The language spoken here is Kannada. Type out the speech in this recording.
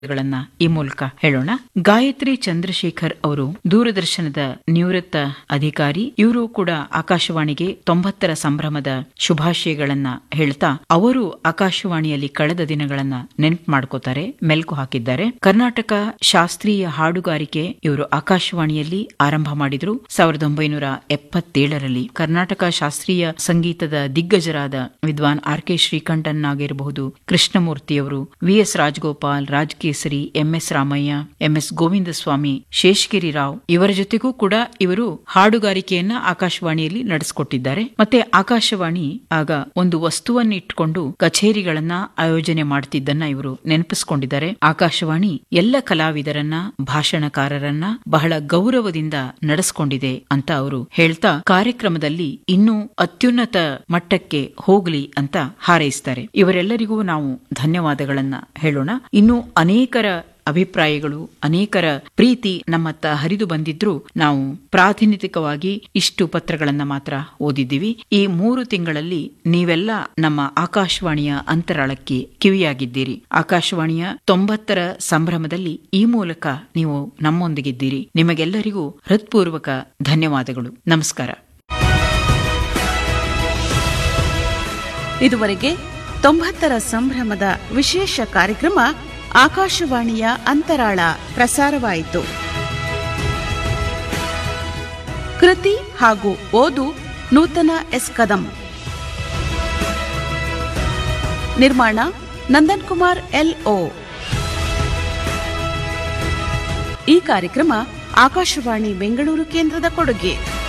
ಗಳನ್ನ ಈ ಮೂಲಕ ಹೇಳೋಣ ಗಾಯತ್ರಿ ಚಂದ್ರಶೇಖರ್ ಅವರು ದೂರದರ್ಶನದ ನಿವೃತ್ತ ಅಧಿಕಾರಿ ಇವರು ಕೂಡ ಆಕಾಶವಾಣಿಗೆ ತೊಂಬತ್ತರ ಸಂಭ್ರಮದ ಶುಭಾಶಯಗಳನ್ನ ಹೇಳ್ತಾ ಅವರು ಆಕಾಶವಾಣಿಯಲ್ಲಿ ಕಳೆದ ದಿನಗಳನ್ನ ನೆನಪು ಮಾಡ್ಕೋತಾರೆ ಮೆಲ್ಕು ಹಾಕಿದ್ದಾರೆ ಕರ್ನಾಟಕ ಶಾಸ್ತ್ರೀಯ ಹಾಡುಗಾರಿಕೆ ಇವರು ಆಕಾಶವಾಣಿಯಲ್ಲಿ ಆರಂಭ ಮಾಡಿದ್ರು ಸಾವಿರದ ಒಂಬೈನೂರ ಎಪ್ಪತ್ತೇಳರಲ್ಲಿ ಕರ್ನಾಟಕ ಶಾಸ್ತ್ರೀಯ ಸಂಗೀತದ ದಿಗ್ಗಜರಾದ ವಿದ್ವಾನ್ ಆರ್ ಕೆ ಶ್ರೀಕಂಠನ್ ಆಗಿರಬಹುದು ಕೃಷ್ಣಮೂರ್ತಿಯವರು V S Rajagopal Raj Kesari M S Ramaiah M S Govinda Swamy Seshagiri Rao ಇವರ ಜೊತೆಗೂ ಕೂಡ ಇವರು ಹಾಡುಗಾರಿಕೆಯನ್ನ ಆಕಾಶವಾಣಿಯಲ್ಲಿ ನಡೆಸಿಕೊಟ್ಟಿದ್ದಾರೆ ಮತ್ತೆ ಆಕಾಶವಾಣಿ ಆಗ ಒಂದು ವಸ್ತುವನ್ನು ಇಟ್ಟುಕೊಂಡು ಕಚೇರಿಗಳನ್ನ ಆಯೋಜನೆ ಮಾಡುತ್ತಿದ್ದನ್ನ ಇವರು ನೆನಪಿಸಿಕೊಂಡಿದ್ದಾರೆ ಆಕಾಶವಾಣಿ ಎಲ್ಲ ಕಲಾವಿದರನ್ನ ಭಾಷಣಕಾರರನ್ನ ಬಹಳ ಗೌರವದಿಂದ ನಡೆಸಿಕೊಂಡಿದೆ ಅಂತ ಅವರು ಹೇಳ್ತಾ ಕಾರ್ಯಕ್ರಮದಲ್ಲಿ ಇನ್ನೂ ಅತ್ಯುನ್ನತ ಮಟ್ಟಕ್ಕೆ ಹೋಗ್ಲಿ ಅಂತ ಹಾರೈಸ್ತಾರೆ ಇವರೆಲ್ಲರಿಗೂ ನಾವು ಧನ್ಯವಾದಗಳನ್ನ ಹೇಳೋಣ ಇನ್ನು ಅನೇಕರ ಅಭಿಪ್ರಾಯಗಳು ಅನೇಕರ ಪ್ರೀತಿ ನಮ್ಮತ್ತ ಹರಿದು ಬಂದಿದ್ರು ನಾವು ಪ್ರಾತಿನಿಧಿಕವಾಗಿ ಇಷ್ಟು ಪತ್ರಗಳನ್ನ ಮಾತ್ರ ಓದಿದ್ದೀವಿ ಈ ಮೂರು ತಿಂಗಳಲ್ಲಿ ನೀವೆಲ್ಲ ನಮ್ಮ ಆಕಾಶವಾಣಿಯ ಅಂತರಾಳಕ್ಕೆ ಕಿವಿಯಾಗಿದ್ದೀರಿ ಆಕಾಶವಾಣಿಯ ತೊಂಬತ್ತರ ಸಂಭ್ರಮದಲ್ಲಿ ಈ ಮೂಲಕ ನೀವು ನಮ್ಮೊಂದಿಗಿದ್ದೀರಿ ನಿಮಗೆಲ್ಲರಿಗೂ ಹೃತ್ಪೂರ್ವಕ ಧನ್ಯವಾದಗಳು ನಮಸ್ಕಾರ ಇದುವರೆಗೆ ತೊಂಬತ್ತರ ಸಂಭ್ರಮದ ವಿಶೇಷ ಕಾರ್ಯಕ್ರಮ ಆಕಾಶವಾಣಿಯ ಅಂತರಾಳ ಪ್ರಸಾರವಾಯಿತು ಕೃತಿ ಹಾಗೂ ಓದು ನೂತನ ಎಸ್ ಕದಂ ನಿರ್ಮಾಣ ನಂದನ್ ಕುಮಾರ್ ಎಲ್ಒ ಈ ಕಾರ್ಯಕ್ರಮ ಆಕಾಶವಾಣಿ ಬೆಂಗಳೂರು ಕೇಂದ್ರದ ಕೊಡುಗೆ